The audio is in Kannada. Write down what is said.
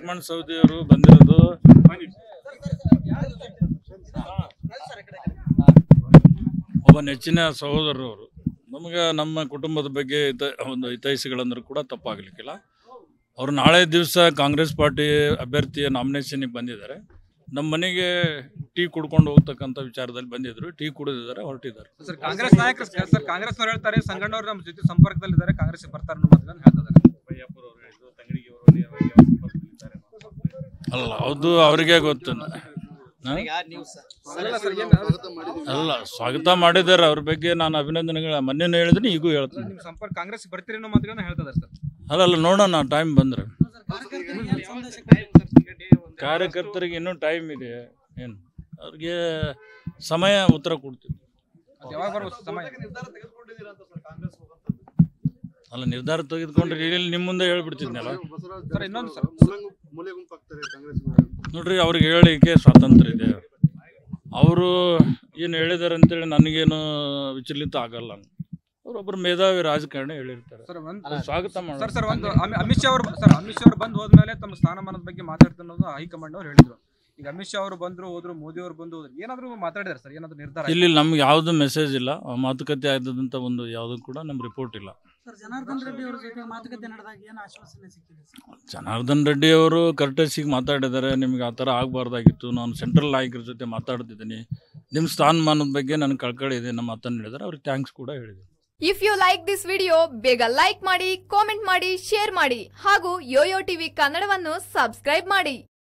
ಲಕ್ಷ್ಮಣ್ ಸವದಿಯವರು ಬಂದಿರೋದು ಒಬ್ಬ ನೆಚ್ಚಿನ ಸಹೋದರರು ಅವರು ನಮಗೆ ನಮ್ಮ ಕುಟುಂಬದ ಬಗ್ಗೆ ಹಿತ ಒಂದು ಹಿತೈಷಿಗಳಂದ್ರೂ ಕೂಡ ತಪ್ಪಾಗಲಿಕ್ಕಿಲ್ಲ ಅವರು ನಾಳೆ ದಿವಸ ಕಾಂಗ್ರೆಸ್ ಪಾರ್ಟಿ ಅಭ್ಯರ್ಥಿಯ ನಾಮಿನೇಷನ್ಗೆ ಬಂದಿದ್ದಾರೆ ನಮ್ಮ ಮನೆಗೆ ಟೀ ಕುಡ್ಕೊಂಡು ಹೋಗ್ತಕ್ಕಂಥ ವಿಚಾರದಲ್ಲಿ ಬಂದಿದ್ರು ಟೀ ಕುಡಿದಿದ್ದಾರೆ ಹೊರಟಿದ್ದಾರೆ ಸರ್ ಕಾಂಗ್ರೆಸ್ ನಾಯಕರು ಸರ್ ಕಾಂಗ್ರೆಸ್ನವ್ರು ಹೇಳ್ತಾರೆ ಸಂಗಣ್ಣವ್ರು ನಮ್ಮ ಜೊತೆ ಸಂಪರ್ಕದಲ್ಲಿದ್ದಾರೆ ಕಾಂಗ್ರೆಸ್ ಬರ್ತಾರೆ ಅನ್ನೋ ಮಾತುಗಳನ್ನು ಹೇಳ್ತಿದ್ದಾರೆ ಅಲ್ಲ ಅದು ಅವರಿಗೆ ಗೊತ್ತು ಹಾ? ಅಲ್ಲ ಸರ್ ಏನು ಅಲ್ಲ ಸ್ವಾಗತ ಮಾಡಿದ್ದಾರೆ ಅವ್ರ ಬಗ್ಗೆ ನಾನು ಅಭಿನಂದನೆಗಳ ಮೊನ್ನೆನೂ ಹೇಳಿದ್ದೀನಿ ಈಗೂ ಹೇಳ್ತೀನಿ ನಿಮ್ಮ ಸಂಪರ್ಕ ಕಾಂಗ್ರೆಸ್ ಬರ್ತೀರಿ ಅನ್ನೋ ಮಾತುಗಳನ್ನ ಹೇಳ್ತಿದ್ದಾರೆ ಸರ್ ಅಲ್ಲ ಅಲ್ಲ ನೋಡೋಣ ಟೈಮ್ ಬಂದ್ರೆ ಕಾರ್ಯಕರ್ತರಿಗೆ ಇನ್ನೂ ಟೈಮ್ ಇದೆ ಏನು ಅವ್ರಿಗೆ ಸಮಯ ಉತ್ತರ ಕೊಡ್ತೀವಿ ಅದು ಯಾವಾಗ ಬರ್ಬೋದು ಸಮಯ ಅಲ್ಲ ನಿರ್ಧಾರ ತೆಗೆದುಕೊಂಡ್ರೆ ಇಲ್ಲಿ ನಿಮ್ಮ ಮುಂದೆ ಹೇಳ್ಬಿಡ್ತಿದ್ನಲ್ಲ ಸರ್ ಇನ್ನೊಂದು ಸರ್ ಮೂಲೆ ಗುಂಪಾಗ್ತಾರೆ ಕಾಂಗ್ರೆಸ್ ನೋಡ್ರಿ ಅವ್ರಿಗೆ ಹೇಳಿಕೆ ಸ್ವಾತಂತ್ರ್ಯ ಇದೆ ಅವರು ಏನು ಹೇಳಿದ್ದಾರೆ ಅಂತೇಳಿ ನನಗೇನು ವಿಚಲಿತ ಆಗಲ್ಲ ಅವರೊಬ್ಬರು ಮೇಧಾವಿ ರಾಜಕಾರಣಿ ಹೇಳಿರ್ತಾರೆ ಸರ್ ಒಂದು ಸ್ವಾಗತ ಸರ್ ಮಾಡೋಣ ಸರ್ ಒಂದು ಅಮಿ- ಅಮಿತ್ ಶಾ ಅವರು ಸರ್ ಅಮಿತ್ ಶಾ ಅವರು ಬಂದು ಹೋದ್ಮೇಲೆ ತಮ್ಮ ಸ್ಥಾನಮಾನದ ಬಗ್ಗೆ ಮಾತಾಡ್ತಾರೆ ಅನ್ನೋದು ಹೈಕಮಾಂಡ್ ಅವ್ರು ಹೇಳಿದ್ರು ಈಗ ಅಮಿತ್ ಶಾ ಅವರು ಬಂದ್ರು ಹೋದ್ರು ಮೋದಿ ಅವರು ಬಂದು ಹೋದ್ರು ಏನಾದ್ರು ಮಾತಾಡಿದಾರೆ ಸರ್ ಏನಾದ್ರು ನಿರ್ಧಾರ ಆಯ್ತಾ? ಇಲ್ಲಿ ನಮ್ಗೆ ಯಾವುದು ಮೆಸೇಜ್ ಇಲ್ಲ ಆ ಮಾತುಕತೆ ಆದಂಥ ಒಂದು ಯಾವುದು ಕೂಡ ನಮ್ಮ ರಿಪೋರ್ಟ್ ಇಲ್ಲ ಸರ್ ಜನಾರ್ದನ್ ರೆಡ್ಡಿ ಅವರ ಜೊತೆ ಮಾತುಕತೆ ನಡೆದಾಗ ಏನು ಆಶ್ವಾಸನೆ ಸಿಕ್ಕಿದೆ ಸರ್ ಜನಾರ್ದನ್ ರೆಡ್ಡಿ ಅವರು ಕರ್ಟಸಿಗೆ ಮಾತಾಡಿದ್ದಾರೆ ನಿಮ್ಗೆ ಆ ಥರ ಆಗಬಾರ್ದಾಗಿತ್ತು ನಾನು ಸೆಂಟ್ರಲ್ ನಾಯಕರ ಜೊತೆ ಮಾತಾಡ್ತಿದ್ದೀನಿ ನಿಮ್ಮ ಸ್ಥಾನಮಾನದ ಬಗ್ಗೆ ನನಗೆ ಕಳ್ಕಳಿ ಇದೆ ನಮ್ಮ ಮಾತನ್ನು ಹೇಳಿದ್ದಾರೆ ಅವ್ರಿಗೆ ಥ್ಯಾಂಕ್ಸ್ ಕೂಡ ಹೇಳಿದೆ if you like this video ಬೇಗ ಲೈಕ್ ಮಾಡಿ ಕಾಮೆಂಟ್ ಮಾಡಿ ಶೇರ್ ಮಾಡಿ ಹಾಗೂ ಯೋಯೋ ಟಿವಿ ಕನ್ನಡವನ್ನು ಸಬ್ಸ್ಕ್ರೈಬ್ ಮಾಡಿ